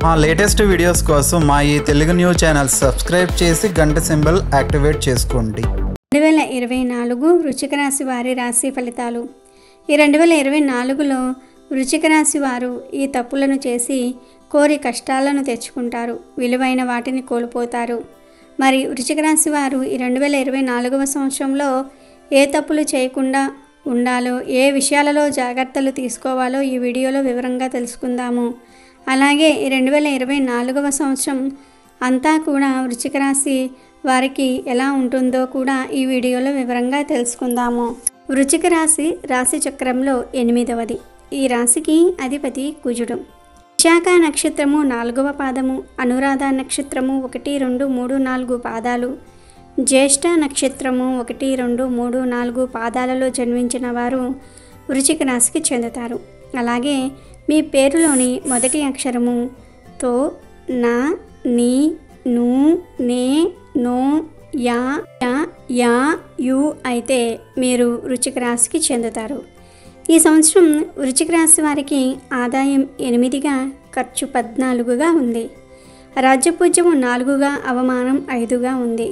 మా latest videos కోసం మా ఈ తెలుగు న్యూస్ ఛానల్ సబ్స్క్రైబ్ చేసి గంట సింబల్ యాక్టివేట్ చేసుకోండి రెండు వేల ఇరవై నాలుగు వృచ్చిక రాశి వారి రాశి ఫలితాలు ఈ రెండు వేల ఇరవై నాలుగులో వృచ్చిక రాశి వారు ఈ తప్పులను చేసి కోరి కష్టాలను తెచ్చుకుంటారు విలువైన వాటిని కోల్పోతారు మరి వృచ్చిక రాశి వారు ఈ రెండు వేల ఇరవై నాలుగవ సంవత్సరంలో ఏ తప్పులు చేయకుండా ఉండాలో ఏ విషయాలలో జాగ్రత్తలు తీసుకోవాలో ఈ వీడియోలో వివరంగా తెలుసుకుందాము అలాగే ఈ రెండు వేల ఇరవై నాలుగవ సంవత్సరం అంతా కూడా వృచ్చిక రాశి వారికి ఎలా ఉంటుందో కూడా ఈ వీడియోలో వివరంగా తెలుసుకుందాము వృచ్చిక రాశి రాశి చక్రంలో ఎనిమిదవది ఈ రాశికి అధిపతి కుజుడు విశాఖ నక్షత్రము నాలుగవ పాదము అనురాధ నక్షత్రము ఒకటి రెండు మూడు నాలుగు పాదాలు జ్యేష్ఠ నక్షత్రము ఒకటి రెండు మూడు నాలుగు పాదాలలో జన్మించిన వారు వృచిక రాశికి చెందుతారు అలాగే మీ పేరులోని మొదటి అక్షరము తో నా నీ ను నే నో యా యా యా యు అయితే మీరు వృచిక రాశికి చెందుతారు ఈ సంవత్సరం వృచిక రాశి వారికి ఆదాయం ఎనిమిదిగా ఖర్చు పద్నాలుగుగా ఉంది రాజ్యపూజ్యము నాలుగుగా అవమానం ఐదుగా ఉంది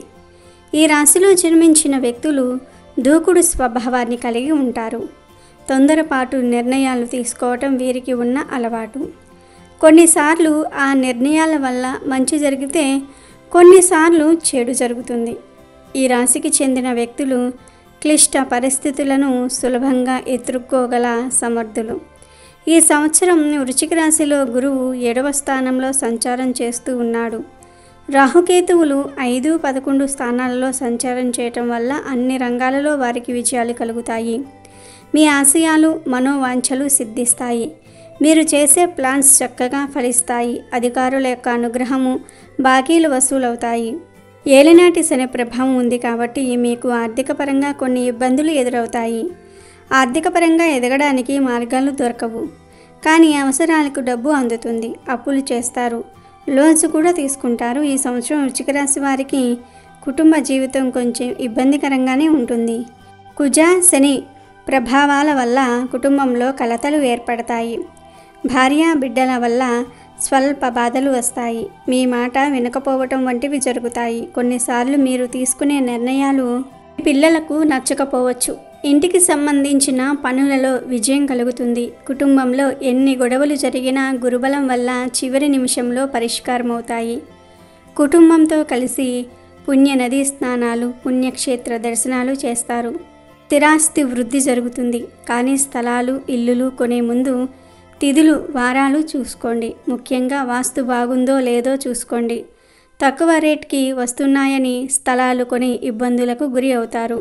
ఈ రాశిలో జన్మించిన వ్యక్తులు దూకుడు స్వభావాన్ని కలిగి ఉంటారు తొందరపాటు నిర్ణయాలు తీసుకోవటం వీరికి ఉన్న అలవాటు కొన్నిసార్లు ఆ నిర్ణయాల వల్ల మంచి జరిగితే కొన్నిసార్లు చెడు జరుగుతుంది ఈ రాశికి చెందిన వ్యక్తులు క్లిష్ట పరిస్థితులను సులభంగా ఎదుర్కోగల సమర్థులు ఈ సంవత్సరం వృచిక రాశిలో గురువు ఏడవ స్థానంలో సంచారం చేస్తూ ఉన్నాడు రాహుకేతువులు ఐదు పదకొండు స్థానాలలో సంచారం చేయటం వల్ల అన్ని రంగాలలో వారికి విజయాలు కలుగుతాయి మీ ఆశయాలు మనోవాంఛలు సిద్ధిస్తాయి మీరు చేసే ప్లాన్స్ చక్కగా ఫలిస్తాయి అధికారుల యొక్క అనుగ్రహము బాకీలు వసూలవుతాయి ఏలినాటి శని ప్రభావం ఉంది కాబట్టి మీకు ఆర్థిక పరంగా కొన్ని ఇబ్బందులు ఎదురవుతాయి ఆర్థిక పరంగా ఎదగడానికి మార్గాలు దొరకవు కానీ అవసరాలకు డబ్బు అందుతుంది అప్పులు చేస్తారు లోన్స్ కూడా తీసుకుంటారు ఈ సంవత్సరం వృచ్చిక రాశి వారికి కుటుంబ జీవితం కొంచెం ఇబ్బందికరంగానే ఉంటుంది కుజ శని ప్రభావాల వల్ల కుటుంబంలో కలతలు ఏర్పడతాయి భార్య బిడ్డల వల్ల స్వల్ప బాధలు వస్తాయి మీ మాట వినకపోవటం వంటివి జరుగుతాయి కొన్నిసార్లు మీరు తీసుకునే నిర్ణయాలు మీ పిల్లలకు నచ్చకపోవచ్చు ఇంటికి సంబంధించిన పనులలో విజయం కలుగుతుంది కుటుంబంలో ఎన్ని గొడవలు జరిగినా గురుబలం వల్ల చివరి నిమిషంలో పరిష్కారమవుతాయి కుటుంబంతో కలిసి పుణ్య నదీ స్నానాలు పుణ్యక్షేత్ర దర్శనాలు చేస్తారు స్థిరాస్తి వృద్ధి జరుగుతుంది కానీ స్థలాలు ఇల్లులు కొనే ముందు తిథులు వారాలు చూసుకోండి ముఖ్యంగా వాస్తు బాగుందో లేదో చూసుకోండి తక్కువ రేట్కి వస్తున్నాయని స్థలాలు కొని ఇబ్బందులకు గురి అవుతారు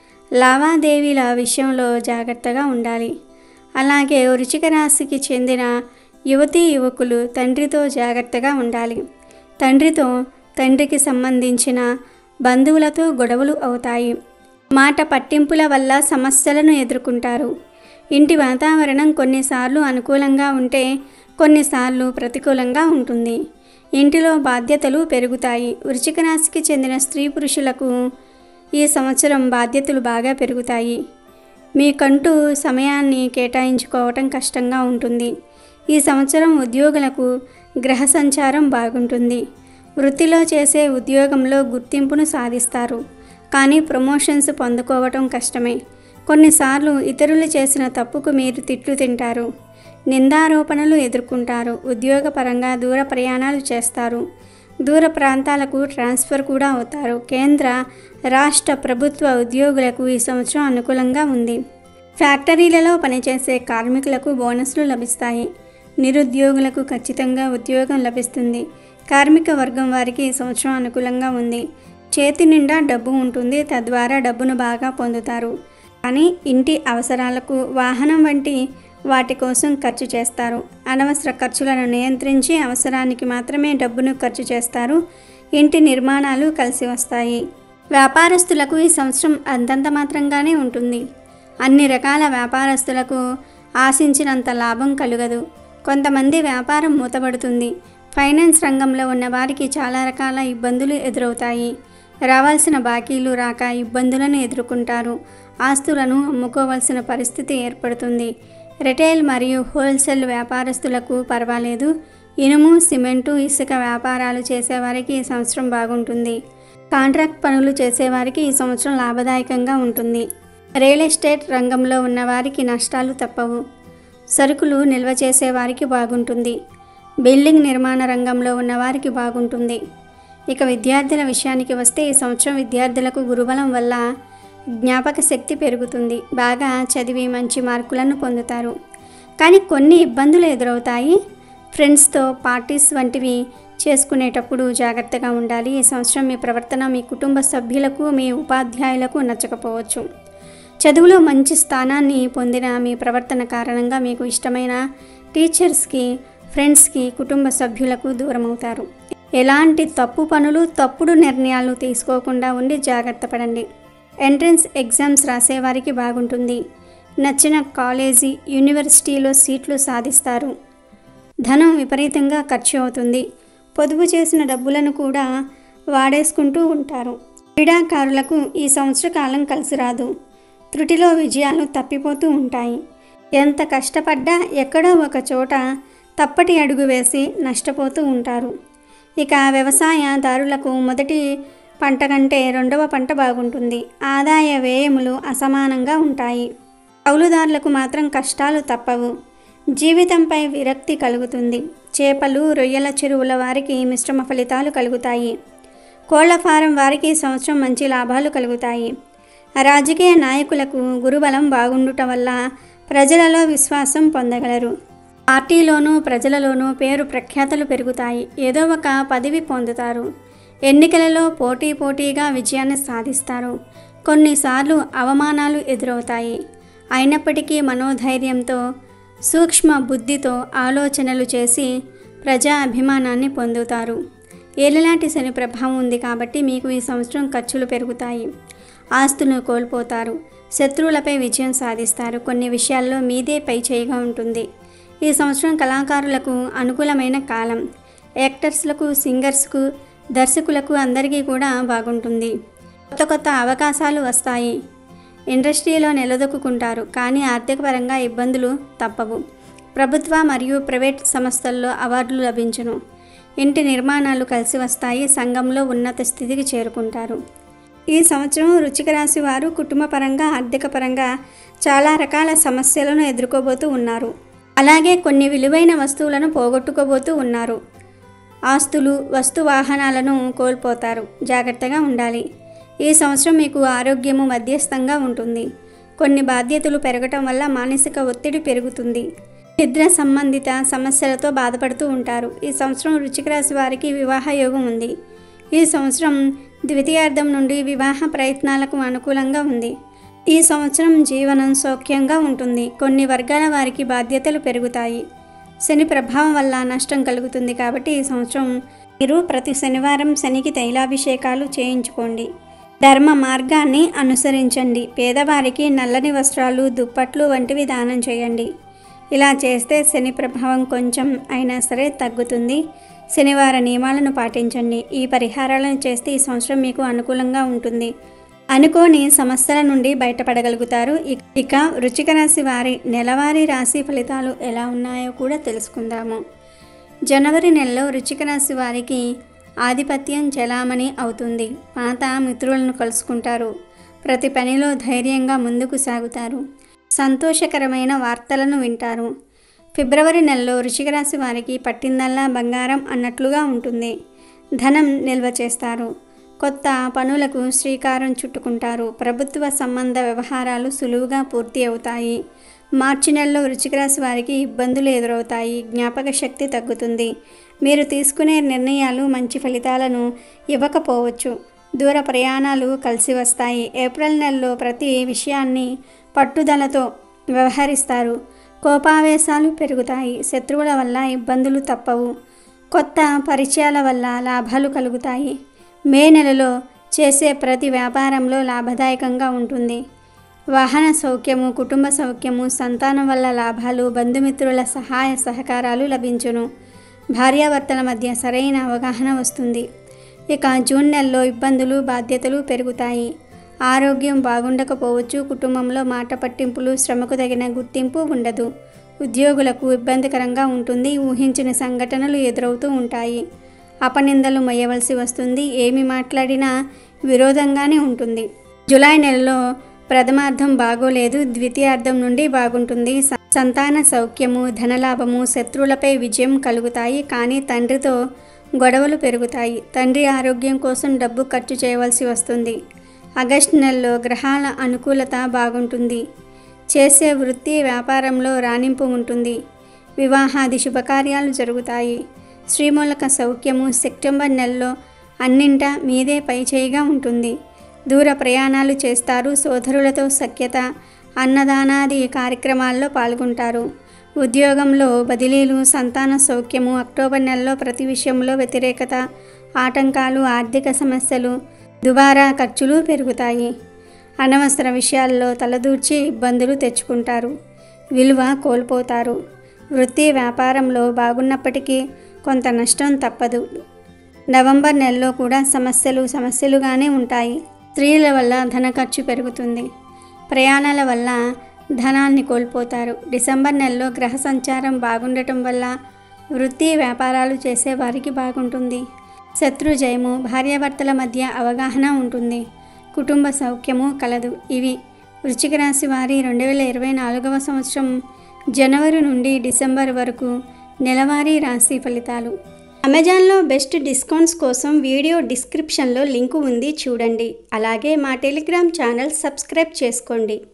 లావాదేవీల విషయంలో జాగ్రత్తగా ఉండాలి అలాగే వృచిక రాశికి చెందిన యువతీ యువకులు తండ్రితో జాగ్రత్తగా ఉండాలి తండ్రితో తండ్రికి సంబంధించిన బంధువులతో గొడవలు అవుతాయి మాట పట్టింపుల వల్ల సమస్యలను ఎదుర్కొంటారు ఇంటి వాతావరణం కొన్నిసార్లు అనుకూలంగా ఉంటే కొన్నిసార్లు ప్రతికూలంగా ఉంటుంది ఇంటిలో బాధ్యతలు పెరుగుతాయి వృచిక రాశికి చెందిన స్త్రీ పురుషులకు ఈ సంవత్సరం బాధ్యతలు బాగా పెరుగుతాయి మీకంటూ సమయాన్ని కేటాయించుకోవటం కష్టంగా ఉంటుంది ఈ సంవత్సరం ఉద్యోగులకు గ్రహ సంచారం బాగుంటుంది వృత్తిలో చేసే ఉద్యోగంలో గుర్తింపును సాధిస్తారు కానీ ప్రమోషన్స్ పొందుకోవటం కష్టమే కొన్నిసార్లు ఇతరులు చేసిన తప్పుకు మీరు తిట్లు తింటారు నిందారోపణలు ఎదుర్కొంటారు ఉద్యోగపరంగా దూర ప్రయాణాలు చేస్తారు దూర ప్రాంతాలకు ట్రాన్స్ఫర్ కూడా అవుతారు కేంద్ర రాష్ట్ర ప్రభుత్వ ఉద్యోగులకు ఈ సంవత్సరం అనుకూలంగా ఉంది ఫ్యాక్టరీలలో పనిచేసే కార్మికులకు బోనస్లు లభిస్తాయి నిరుద్యోగులకు ఖచ్చితంగా ఉద్యోగం లభిస్తుంది కార్మిక వర్గం వారికి ఈ సంవత్సరం అనుకూలంగా ఉంది చేతి నిండా డబ్బు ఉంటుంది తద్వారా డబ్బును బాగా పొందుతారు కానీ ఇంటి అవసరాలకు వాహనం వంటి వాటి కోసం ఖర్చు చేస్తారు అనవసర ఖర్చులను నియంత్రించి అవసరానికి మాత్రమే డబ్బును ఖర్చు చేస్తారు ఇంటి నిర్మాణాలు కలిసి వస్తాయి వ్యాపారస్తులకు ఈ సంవత్సరం అంతంత మాత్రంగానే ఉంటుంది అన్ని రకాల వ్యాపారస్తులకు ఆశించినంత లాభం కలుగదు కొంతమంది వ్యాపారం మూతపడుతుంది ఫైనాన్స్ రంగంలో ఉన్న వారికి చాలా రకాల ఇబ్బందులు ఎదురవుతాయి రావాల్సిన బాకీలు రాక ఇబ్బందులను ఎదుర్కొంటారు ఆస్తులను అమ్ముకోవాల్సిన పరిస్థితి ఏర్పడుతుంది రిటైల్ మరియు హోల్సేల్ వ్యాపారస్తులకు పర్వాలేదు ఇనుము సిమెంటు ఇసుక వ్యాపారాలు చేసేవారికి ఈ సంవత్సరం బాగుంటుంది కాంట్రాక్ట్ పనులు చేసేవారికి ఈ సంవత్సరం లాభదాయకంగా ఉంటుంది రియల్ ఎస్టేట్ రంగంలో ఉన్నవారికి నష్టాలు తప్పవు సరుకులు నిల్వ చేసేవారికి బాగుంటుంది బిల్డింగ్ నిర్మాణ రంగంలో ఉన్నవారికి బాగుంటుంది ఇక విద్యార్థుల విషయానికి వస్తే ఈ సంవత్సరం విద్యార్థులకు గురుబలం వల్ల జ్ఞాపక శక్తి పెరుగుతుంది బాగా చదివి మంచి మార్కులను పొందుతారు కానీ కొన్ని ఇబ్బందులు ఎదురవుతాయి ఫ్రెండ్స్తో పార్టీస్ వంటివి చేసుకునేటప్పుడు జాగ్రత్తగా ఉండాలి ఈ సంవత్సరం మీ ప్రవర్తన మీ కుటుంబ సభ్యులకు మీ ఉపాధ్యాయులకు నచ్చకపోవచ్చు చదువులో మంచి స్థానాన్ని పొందిన మీ ప్రవర్తన కారణంగా మీకు ఇష్టమైన టీచర్స్కి ఫ్రెండ్స్కి కుటుంబ సభ్యులకు దూరం అవుతారు ఎలాంటి తప్పు పనులు తప్పుడు నిర్ణయాలు తీసుకోకుండా ఉండి జాగ్రత్త పడండి ఎంట్రన్స్ ఎగ్జామ్స్ రాసేవారికి బాగుంటుంది నచ్చిన కాలేజీ యూనివర్సిటీలో సీట్లు సాధిస్తారు ధనం విపరీతంగా ఖర్చు అవుతుంది పొదుపు చేసిన డబ్బులను కూడా వాడేసుకుంటూ ఉంటారు క్రీడాకారులకు ఈ సంవత్సర కాలం కలిసి రాదు త్రుటిలో విజయాలు తప్పిపోతూ ఉంటాయి ఎంత కష్టపడ్డా ఎక్కడో ఒక చోట తప్పటి అడుగు వేసి నష్టపోతూ ఉంటారు ఇక వ్యవసాయదారులకు మొదటి పంట కంటే రెండవ పంట బాగుంటుంది ఆదాయ వ్యయములు అసమానంగా ఉంటాయి కౌలుదారులకు మాత్రం కష్టాలు తప్పవు జీవితంపై విరక్తి కలుగుతుంది చేపలు రొయ్యల చెరువుల వారికి మిశ్రమ ఫలితాలు కలుగుతాయి కోళ్ల ఫారం వారికి ఈ సంవత్సరం మంచి లాభాలు కలుగుతాయి రాజకీయ నాయకులకు గురుబలం బాగుండుట వల్ల ప్రజలలో విశ్వాసం పొందగలరు పార్టీలోనూ ప్రజలలోనూ పేరు ప్రఖ్యాతలు పెరుగుతాయి ఏదో ఒక పదవి పొందుతారు ఎన్నికలలో పోటీ పోటీగా విజయాన్ని సాధిస్తారు కొన్నిసార్లు అవమానాలు ఎదురవుతాయి అయినప్పటికీ మనోధైర్యంతో సూక్ష్మ బుద్ధితో ఆలోచనలు చేసి ప్రజా అభిమానాన్ని పొందుతారు ఏలినాటి శని ప్రభావం ఉంది కాబట్టి మీకు ఈ సంవత్సరం ఖర్చులు పెరుగుతాయి ఆస్తులను కోల్పోతారు శత్రువులపై విజయం సాధిస్తారు కొన్ని విషయాల్లో మీదే పై చేయిగా ఉంటుంది ఈ సంవత్సరం కళాకారులకు అనుకూలమైన కాలం యాక్టర్స్లకు సింగర్స్కు దర్శకులకు అందరికీ కూడా బాగుంటుంది కొత్త కొత్త అవకాశాలు వస్తాయి ఇండస్ట్రీలో నిలదొక్కుంటారు కానీ ఆర్థికపరంగా ఇబ్బందులు తప్పవు ప్రభుత్వ మరియు ప్రైవేట్ సంస్థల్లో అవార్డులు లభించును ఇంటి నిర్మాణాలు కలిసి వస్తాయి సంఘంలో ఉన్నత స్థితికి చేరుకుంటారు ఈ సంవత్సరం రుచిక రాశి వారు కుటుంబపరంగా ఆర్థిక పరంగా చాలా రకాల సమస్యలను ఎదుర్కోబోతూ ఉన్నారు అలాగే కొన్ని విలువైన వస్తువులను పోగొట్టుకోబోతూ ఉన్నారు ఆస్తులు వస్తు వాహనాలను కోల్పోతారు జాగ్రత్తగా ఉండాలి ఈ సంవత్సరం మీకు ఆరోగ్యము మధ్యస్థంగా ఉంటుంది కొన్ని బాధ్యతలు పెరగటం వల్ల మానసిక ఒత్తిడి పెరుగుతుంది నిద్ర సంబంధిత సమస్యలతో బాధపడుతూ ఉంటారు ఈ సంవత్సరం రుచిక రాశి వారికి వివాహ యోగం ఉంది ఈ సంవత్సరం ద్వితీయార్థం నుండి వివాహ ప్రయత్నాలకు అనుకూలంగా ఉంది ఈ సంవత్సరం జీవనం సౌఖ్యంగా ఉంటుంది కొన్ని వర్గాల వారికి బాధ్యతలు పెరుగుతాయి శని ప్రభావం వల్ల నష్టం కలుగుతుంది కాబట్టి ఈ సంవత్సరం మీరు ప్రతి శనివారం శనికి తైలాభిషేకాలు చేయించుకోండి ధర్మ మార్గాన్ని అనుసరించండి పేదవారికి నల్లని వస్త్రాలు దుప్పట్లు వంటివి దానం చేయండి ఇలా చేస్తే శని ప్రభావం కొంచెం అయినా సరే తగ్గుతుంది శనివార నియమాలను పాటించండి ఈ పరిహారాలను చేస్తే ఈ సంవత్సరం మీకు అనుకూలంగా ఉంటుంది అనుకోని సమస్యల నుండి బయటపడగలుగుతారు ఇక- ఇక వృచ్చిక రాశి వారి నెలవారీ రాశి ఫలితాలు ఎలా ఉన్నాయో కూడా తెలుసుకుందాము జనవరి నెలలో వృచ్చిక రాశి వారికి ఆధిపత్యం చలామణి అవుతుంది పాత మిత్రులను కలుసుకుంటారు ప్రతి పనిలో ధైర్యంగా ముందుకు సాగుతారు సంతోషకరమైన వార్తలను వింటారు ఫిబ్రవరి నెలలో వృశ్చిక రాశి వారికి పట్టిందల్లా బంగారం అన్నట్లుగా ఉంటుంది ధనం నిల్వ చేస్తారు కొత్త పనులకు శ్రీకారం చుట్టుకుంటారు ప్రభుత్వ సంబంధ వ్యవహారాలు సులువుగా పూర్తి అవుతాయి మార్చి నెలలో వృశ్చిక రాశి వారికి ఇబ్బందులు ఎదురవుతాయి జ్ఞాపక శక్తి తగ్గుతుంది మీరు తీసుకునే నిర్ణయాలు మంచి ఫలితాలను ఇవ్వకపోవచ్చు దూర ప్రయాణాలు కలిసి వస్తాయి ఏప్రిల్ నెలలో ప్రతి విషయాన్ని పట్టుదలతో వ్యవహరిస్తారు కోపావేశాలు పెరుగుతాయి శత్రువుల వల్ల ఇబ్బందులు తప్పవు కొత్త పరిచయాల వల్ల లాభాలు కలుగుతాయి మే నెలలో చేసే ప్రతి వ్యాపారంలో లాభదాయకంగా ఉంటుంది వాహన సౌఖ్యము కుటుంబ సౌఖ్యము సంతానం వల్ల లాభాలు బంధుమిత్రుల సహాయ సహకారాలు లభించును భార్యాభర్తల మధ్య సరైన అవగాహన వస్తుంది ఇక జూన్ నెలలో ఇబ్బందులు బాధ్యతలు పెరుగుతాయి ఆరోగ్యం బాగుండకపోవచ్చు కుటుంబంలో మాట పట్టింపులు శ్రమకు తగిన గుర్తింపు ఉండదు ఉద్యోగులకు ఇబ్బందికరంగా ఉంటుంది ఊహించిన సంఘటనలు ఎదురవుతూ ఉంటాయి అపనిందలు మొయ్యవలసి వస్తుంది ఏమి మాట్లాడినా విరోధంగానే ఉంటుంది జులై నెలలో ప్రథమార్థం బాగోలేదు ద్వితీయార్థం నుండి బాగుంటుంది స- సంతాన సౌఖ్యము ధనలాభము శత్రువులపై విజయం కలుగుతాయి కానీ తండ్రితో గొడవలు పెరుగుతాయి తండ్రి ఆరోగ్యం కోసం డబ్బు ఖర్చు చేయవలసి వస్తుంది ఆగస్టు నెలలో గ్రహాల అనుకూలత బాగుంటుంది చేసే వృత్తి వ్యాపారంలో రాణింపు ఉంటుంది వివాహాది శుభకార్యాలు జరుగుతాయి శ్రీమూలక సౌఖ్యము సెప్టెంబర్ నెలలో అన్నింటా మీదే పైచేయిగా ఉంటుంది దూర ప్రయాణాలు చేస్తారు సోదరులతో సఖ్యత అన్నదానాది కార్యక్రమాల్లో పాల్గొంటారు ఉద్యోగంలో బదిలీలు సంతాన సౌఖ్యము అక్టోబర్ నెలలో ప్రతి విషయంలో వ్యతిరేకత ఆటంకాలు ఆర్థిక సమస్యలు దుబారా ఖర్చులు పెరుగుతాయి అనవసర విషయాల్లో తలదూర్చి ఇబ్బందులు తెచ్చుకుంటారు విలువ కోల్పోతారు వృత్తి వ్యాపారంలో బాగున్నప్పటికీ కొంత నష్టం తప్పదు నవంబర్ నెలలో కూడా సమస్యలు సమస్యలుగానే ఉంటాయి స్త్రీల వల్ల ధన ఖర్చు పెరుగుతుంది ప్రయాణాల వల్ల ధనాన్ని కోల్పోతారు డిసెంబర్ నెలలో గ్రహ సంచారం బాగుండటం వల్ల వృత్తి వ్యాపారాలు చేసే వారికి బాగుంటుంది శత్రు జయము భార్యాభర్తల మధ్య అవగాహన ఉంటుంది కుటుంబ సౌఖ్యము కలదు ఇవి వృశ్చిక రాశి వారి రెండు వేల ఇరవై నాలుగవ సంవత్సరం జనవరి నుండి డిసెంబర్ వరకు నెలవారీ రాశి ఫలితాలు అమెజాన్లో బెస్ట్ డిస్కౌంట్స్ కోసం వీడియో డిస్క్రిప్షన్లో లింకు ఉంది చూడండి అలాగే మా టెలిగ్రామ్ ఛానల్ సబ్స్క్రైబ్ చేసుకోండి